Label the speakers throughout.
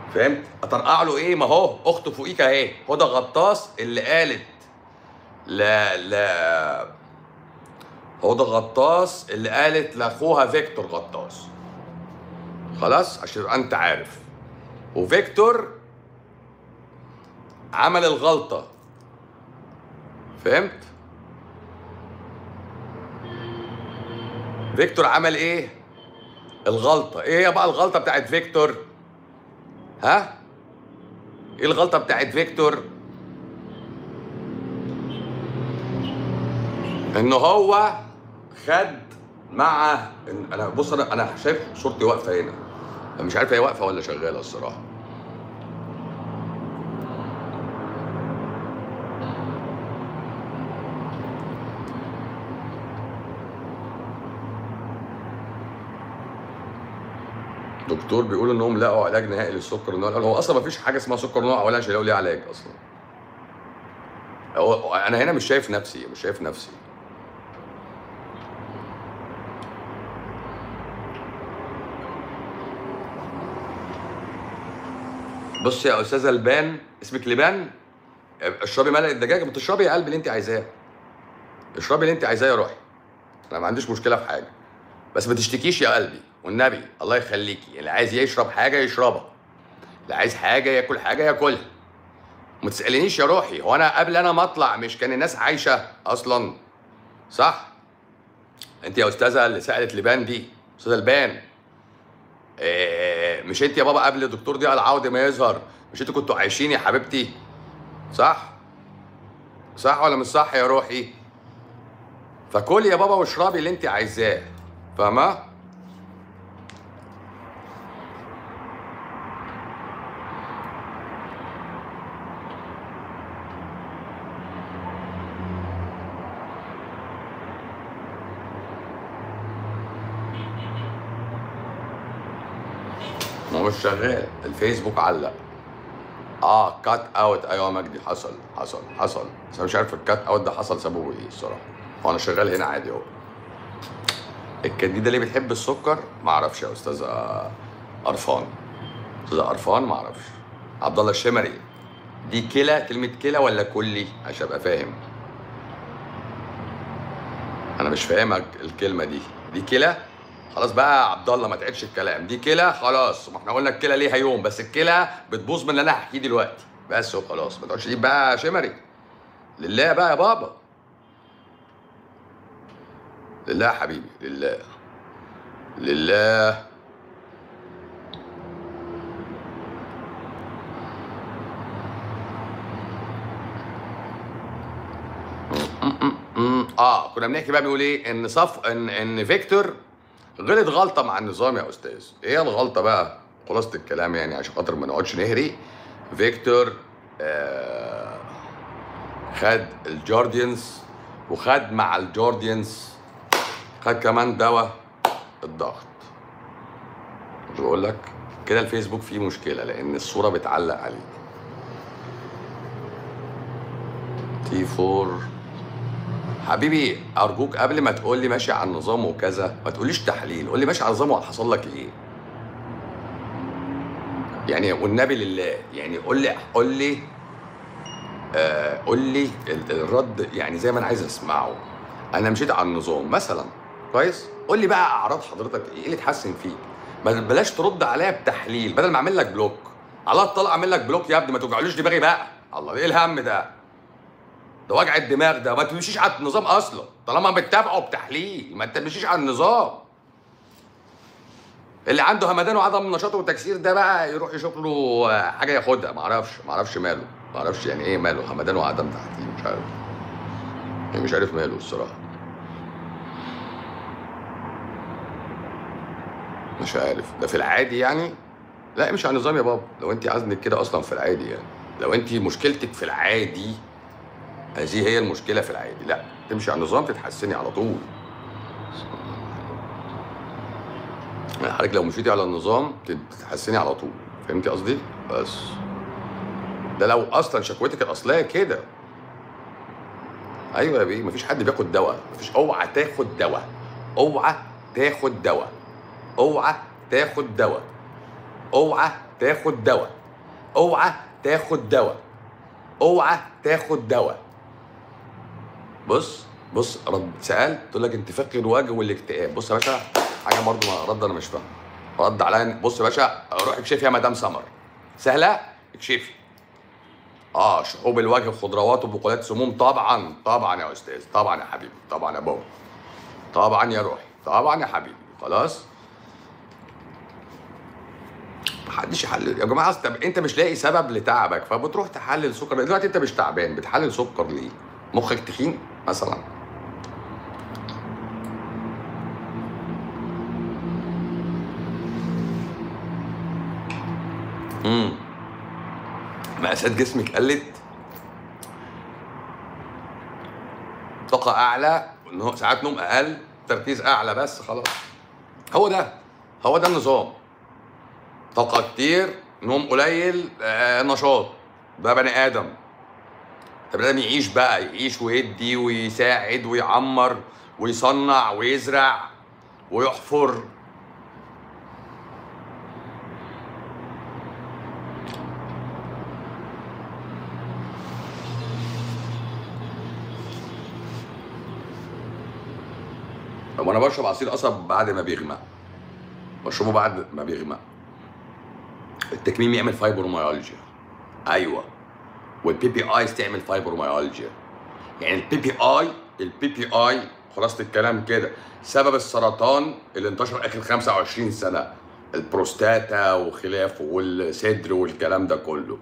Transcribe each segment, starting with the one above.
Speaker 1: فهمت اطرقع له ايه ما هو اخته فوقيك اهي هدى غطاس اللي قالت لا لا هدى غطاس اللي قالت لاخوها فيكتور غطاس خلاص عشان تبقى انت عارف وفيكتور عمل الغلطه فهمت فيكتور عمل ايه الغلطه ايه هي بقى الغلطه بتاعت فيكتور ها ايه الغلطه بتاعت فيكتور ان هو خد مع إن انا بص انا انا شايف صورتي واقفه هنا أنا مش عارف هي واقفه ولا شغاله الصراحه دكتور بيقول انهم لقوا علاج نهائي للسكر النوع الأول. هو اصلا ما فيش حاجه اسمها سكر نوع اولاني عشان يلاقوا ليه علاج اصلا هو انا هنا مش شايف نفسي مش شايف نفسي بص يا استاذه لبان اسمك لبان اشربي ملء الدجاج ما تشربي يا قلبي اللي انت عايزاه اشربي اللي انت عايزاه يا روحي انا ما عنديش مشكله في حاجه بس ما تشتكيش يا قلبي والنبي الله يخليكي اللي عايز يشرب حاجه يشربها اللي عايز حاجه ياكل حاجه ياكلها ما تسالنيش يا روحي هو انا قبل انا ما اطلع مش كان الناس عايشه اصلا صح انت يا استاذه اللي سالت لبان دي استاذه لبان إيه مش انت يا بابا قبل الدكتور ضياء العوضي ما يظهر مش انتوا كنتوا عايشين يا حبيبتي صح صح ولا مش صح يا روحي فكلي يا بابا واشربي اللي انت عايزاه فاهمه ما هو مش شغال الفيسبوك علق اه كات اوت ايوه يا مجدي حصل حصل حصل بس انا مش عارف الكات اوت ده حصل سببه ايه الصراحه هو انا شغال هنا عادي اهو الكديده ليه بتحب السكر ما اعرفش يا استاذه قرفان استاذه قرفان ما اعرفش عبد الله الشمري دي كلى كلمه كلى ولا كلي عشان ابقى فاهم انا مش فاهمك الكلمه دي دي كلى خلاص بقى يا عبد الله ما تعيدش الكلام دي كلى خلاص ما احنا قلنا الكلى ليها يوم بس الكلى بتبوظ من اللي انا هحكيه دلوقتي بس وخلاص ما تقعدش تجيب بقى شمري لله بقى يا بابا لله يا حبيبي لله لله م- اه كنا بنحكي بقى بيقول ايه ان صف ان ان فيكتور غلط غلطه مع النظام يا استاذ ايه الغلطه بقى خلاصه الكلام يعني عشان خاطر ما نقعدش نهري فيكتور آه خد الجارديانز وخد مع الجارديانز خد كمان دواء الضغط مش بقول لك كده الفيسبوك فيه مشكله لان الصوره بتعلق عليه تي 4 حبيبي ارجوك قبل ما تقول لي ماشي على النظام وكذا ما تقوليش تحليل قول لي ماشي على النظام وحصل لك ايه يعني والنبي لله يعني قول لي قول لي آه قول لي ال- الرد يعني زي ما انا عايز اسمعه انا مشيت على النظام مثلا كويس قول لي بقى اعراض حضرتك ايه اللي اتحسن فيك ما بلاش ترد عليا بتحليل بدل ما اعمل لك بلوك على الطلاق اعمل لك بلوك يا ابني ما توجعلوش دماغي بقى الله ايه الهم ده ده وجع الدماغ ده ما تمشيش على النظام اصلا طالما بتتابعه بتحليل ما انت تمشيش على النظام اللي عنده همدان وعدم نشاط وتكسير ده بقى يروح يشوف له حاجه ياخدها ما اعرفش ما اعرفش ماله ما اعرفش يعني ايه ماله همدان وعدم تحليل مش عارف يعني مش عارف ماله الصراحه مش عارف ده في العادي يعني لا مش على النظام يا بابا لو انت عازمك كده اصلا في العادي يعني لو انت مشكلتك في العادي هذه هي المشكله في العادي لا تمشي على النظام تتحسني على طول يعني حضرتك لو مشيتي على النظام تتحسني على طول فهمتي قصدي بس ده لو اصلا شكوتك الاصليه كده ايوه يا بيه مفيش حد بياخد دواء مفيش اوعى تاخد دواء اوعى تاخد دواء اوعى تاخد دواء اوعى تاخد دواء اوعى تاخد دواء اوعى تاخد دواء بص بص رد سالت تقول لك انتفاخ الوجه والاكتئاب بص يا باشا حاجه برضه ما رد انا مش فاهم رد عليا بص يا باشا روح اكشفي يا مدام سمر سهله اكشفي اه شحوب الوجه خضروات وبقولات سموم طبعا طبعا يا استاذ طبعا يا حبيبي طبعا يا بابا طبعا يا روحي طبعا يا حبيبي خلاص محدش يحلل يا جماعه اصل طب انت مش لاقي سبب لتعبك فبتروح تحلل سكر دلوقتي انت مش تعبان بتحلل سكر ليه مخك تخين مثلا امم مقاسات جسمك قلت طاقة أعلى إن ساعات نوم أقل تركيز أعلى بس خلاص هو ده هو ده النظام طاقة كتير نوم قليل آه نشاط ده بني آدم طب لازم يعيش بقى يعيش ويدي ويساعد ويعمر ويصنع ويزرع ويحفر طب انا بشرب عصير قصب بعد ما بيغمق بشربه بعد ما بيغمق التكميم يعمل فايبروميالجيا ايوه والبي بي ايز تعمل فايبروميالجيا يعني البي بي اي البي بي اي خلاصه الكلام كده سبب السرطان اللي انتشر اخر 25 سنه البروستاتا وخلافه والصدر والكلام ده كله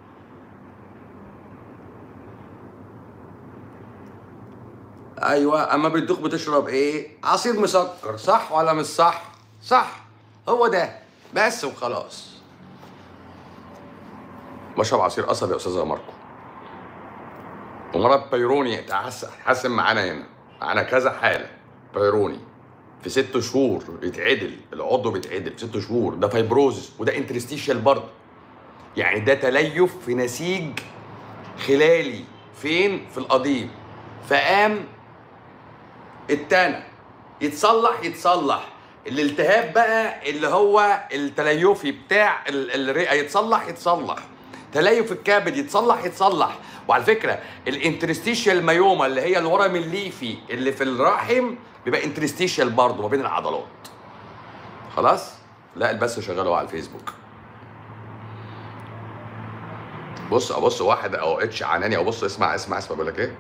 Speaker 1: ايوه اما بتدوخ بتشرب ايه عصير مسكر صح ولا مش صح صح هو ده بس وخلاص بشرب عصير قصب يا استاذه ماركو ومرض بيروني تحسن معانا هنا معانا كذا حاله بيروني في ست شهور يتعدل العضو بيتعدل في ست شهور ده فايبروزس وده انترستيشال برضه يعني ده تليف في نسيج خلالي فين في القضيب فقام التانى يتصلح يتصلح الالتهاب بقى اللي هو التليفي بتاع ال- الرئه يتصلح يتصلح تليف الكبد يتصلح يتصلح وعلى فكره الانترستيشيال مايوما اللي هي الورم الليفي اللي في الرحم بيبقى انترستيشيال برضه ما بين العضلات خلاص لا البث شغال أهو على الفيسبوك بص ابص واحد او اتش عناني او بص اسمع اسمع اسمع بقول لك ايه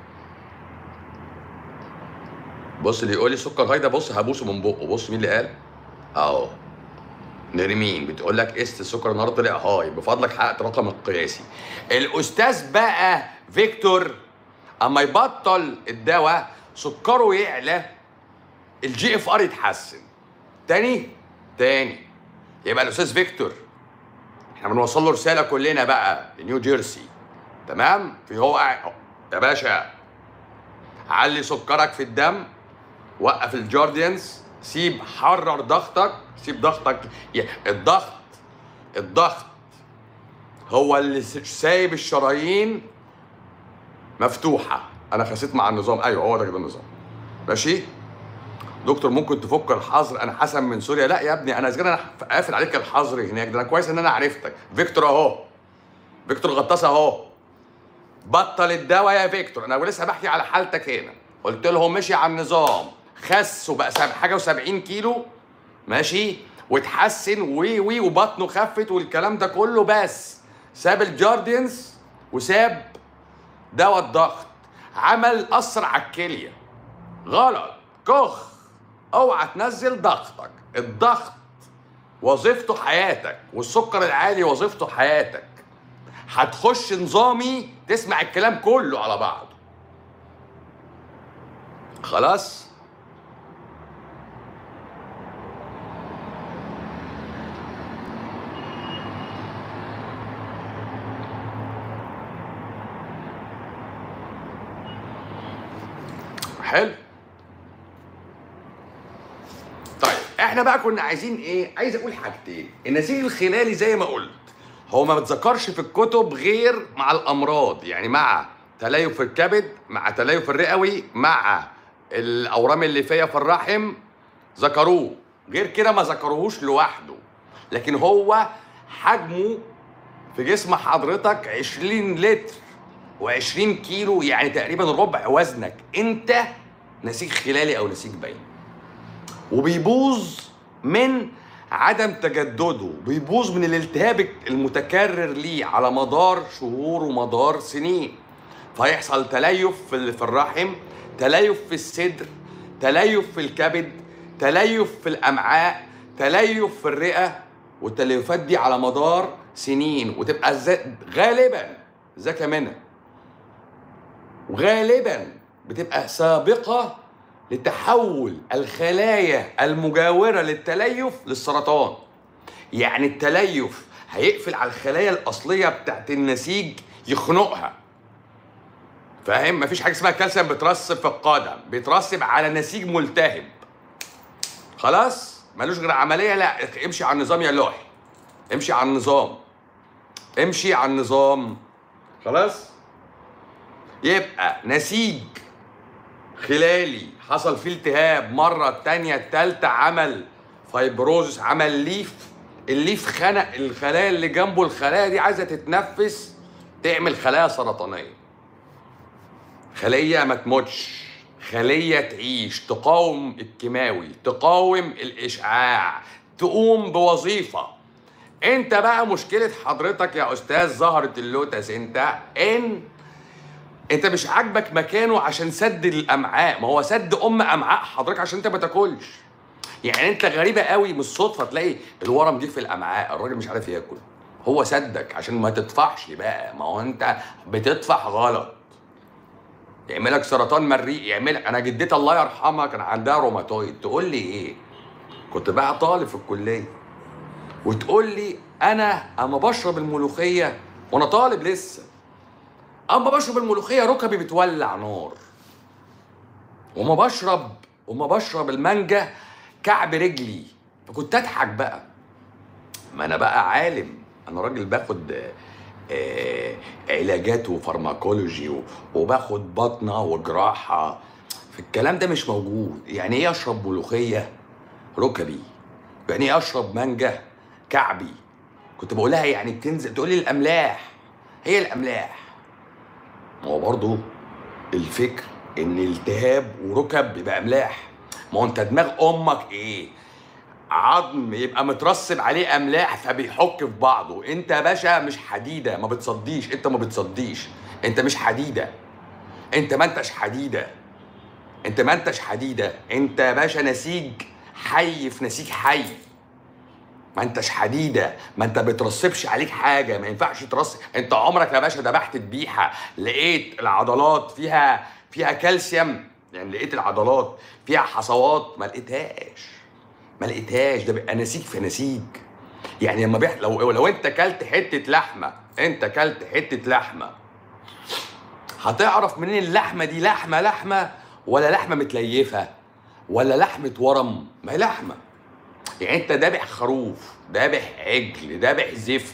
Speaker 1: بص اللي يقول لي سكر هاي ده بص هبوسه من بقه بص مين اللي قال اهو نرمين بتقول لك قست السكر النهارده طلع هاي بفضلك حققت رقم القياسي الاستاذ بقى فيكتور اما يبطل الدواء سكره يعلى الجي اف ار يتحسن تاني تاني يبقى الاستاذ فيكتور احنا بنوصل له رساله كلنا بقى لنيو جيرسي تمام في هو قاعد- يا باشا علي سكرك في الدم وقف الجارديانز سيب حرر ضغطك سيب ضغطك ي- الضغط الضغط هو اللي س- سايب الشرايين مفتوحه انا خسيت مع النظام ايوه هو ده كده النظام ماشي دكتور ممكن تفك الحظر انا حسن من سوريا لا يا ابني انا اذا انا قافل عليك الحظر هناك ده انا كويس ان انا عرفتك فيكتور اهو فيكتور غطاس اهو بطل الدواء يا فيكتور انا لسه بحكي على حالتك هنا قلت لهم مشي على النظام خس وبقى سب- حاجه و70 كيلو ماشي واتحسن وي وي وبطنه خفت والكلام ده كله بس ساب الجاردينز وساب دواء الضغط عمل اثر على الكليه غلط كخ اوعى تنزل ضغطك الضغط وظيفته حياتك والسكر العالي وظيفته حياتك هتخش نظامي تسمع الكلام كله على بعضه خلاص حلو طيب احنا بقى كنا عايزين ايه عايز اقول حاجتين النسيج الخلالي زي ما قلت هو ما بتذكرش في الكتب غير مع الامراض يعني مع تليف الكبد مع تليف الرئوي مع الاورام الليفيه في الرحم ذكروه غير كده ما ذكروهوش لوحده لكن هو حجمه في في جسم حضرتك 20 لتر و20 كيلو يعني تقريبا ربع وزنك انت نسيج خلالي او نسيج باين وبيبوظ من عدم تجدده بيبوظ من الالتهاب المتكرر ليه على مدار شهور ومدار سنين فيحصل تليف في في الرحم تليف في الصدر تليف في الكبد تليف في الامعاء تليف في الرئه والتليفات دي على مدار سنين وتبقى زي- غالبا ذكى منها وغالبا بتبقى سابقه لتحول الخلايا المجاوره للتليف للسرطان يعني التليف هيقفل على الخلايا الاصليه بتاعت النسيج يخنقها فاهم مفيش حاجه اسمها كالسيوم بيترسب في القدم بيترسب على نسيج ملتهب خلاص ملوش غير عمليه لا امشي على النظام يا لوحي امشي على النظام امشي على النظام خلاص يبقى نسيج خلالي حصل فيه التهاب مرة التانية التالتة عمل فايبروزس عمل ليف الليف خنق الخلايا اللي جنبه الخلايا دي عايزة تتنفس تعمل خلايا سرطانية خلية ما تموتش خلية تعيش تقاوم الكيماوي تقاوم الإشعاع تقوم بوظيفة انت بقى مشكلة حضرتك يا أستاذ زهرة اللوتس انت ان انت مش عاجبك مكانه عشان سد الامعاء ما هو سد ام امعاء حضرتك عشان انت ما تاكلش يعني انت غريبه قوي من الصدفه تلاقي الورم جه في الامعاء الراجل مش عارف ياكل هو سدك عشان ما تطفحش بقى ما هو انت بتطفح غلط يعملك سرطان مريء يعملك انا جدتي الله يرحمها كان عندها روماتويد تقول لي ايه كنت بقى طالب في الكليه وتقول لي انا اما بشرب الملوخيه وانا طالب لسه اما بشرب الملوخيه ركبي بتولع نار وما بشرب وما بشرب المانجا كعب رجلي فكنت اضحك بقى ما انا بقى عالم انا راجل باخد آه، آه، علاجات وفارماكولوجي و- وباخد بطنه وجراحه في الكلام ده مش موجود يعني ايه اشرب ملوخيه ركبي يعني ايه اشرب مانجا كعبي كنت بقولها يعني بتنزل تقول لي الاملاح هي الاملاح ما هو برضه الفكر ان التهاب وركب بيبقى املاح ما هو انت دماغ امك ايه عظم يبقى مترسب عليه املاح فبيحك في بعضه انت يا باشا مش حديده ما بتصديش انت ما بتصديش انت مش حديده انت ما انتش حديده انت ما انتش حديده انت يا باشا نسيج حي في نسيج حي ما انتش حديده ما انت بترسبش عليك حاجه ما ينفعش ترسب انت عمرك يا باشا ذبحت ذبيحه لقيت العضلات فيها فيها كالسيوم يعني لقيت العضلات فيها حصوات ما لقيتهاش ما لقيتهاش ده بيبقى نسيج في نسيج يعني لما بيح... لو لو انت كلت حته لحمه انت كلت حته لحمه هتعرف منين اللحمه دي لحمه لحمه ولا لحمه متليفه ولا لحمه ورم ما هي لحمه يعني انت دابح خروف دابح عجل دابح زفت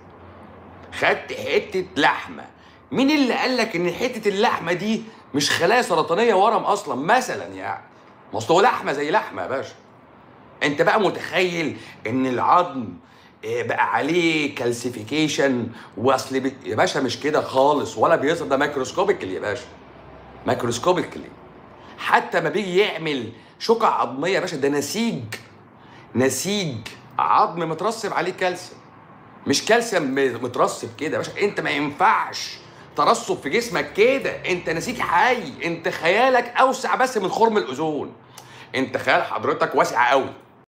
Speaker 1: خدت حته لحمه مين اللي قال لك ان حته اللحمه دي مش خلايا سرطانيه ورم اصلا مثلا يعني ما أصل هو لحمه زي لحمه يا باشا انت بقى متخيل ان العظم آه، بقى عليه كالسيفيكيشن واصل بي- يا باشا مش كده خالص ولا بيظهر ده مايكروسكوبيكلي يا باشا مايكروسكوبيكلي حتى ما بيجي يعمل شقع عظميه يا باشا ده نسيج نسيج عظم مترسب عليه كالسيوم مش كالسيوم م- مترسب كده يا باشا انت ما ينفعش ترسب في جسمك كده انت نسيج حي انت خيالك اوسع بس من خرم الاوزون انت خيال حضرتك واسع قوي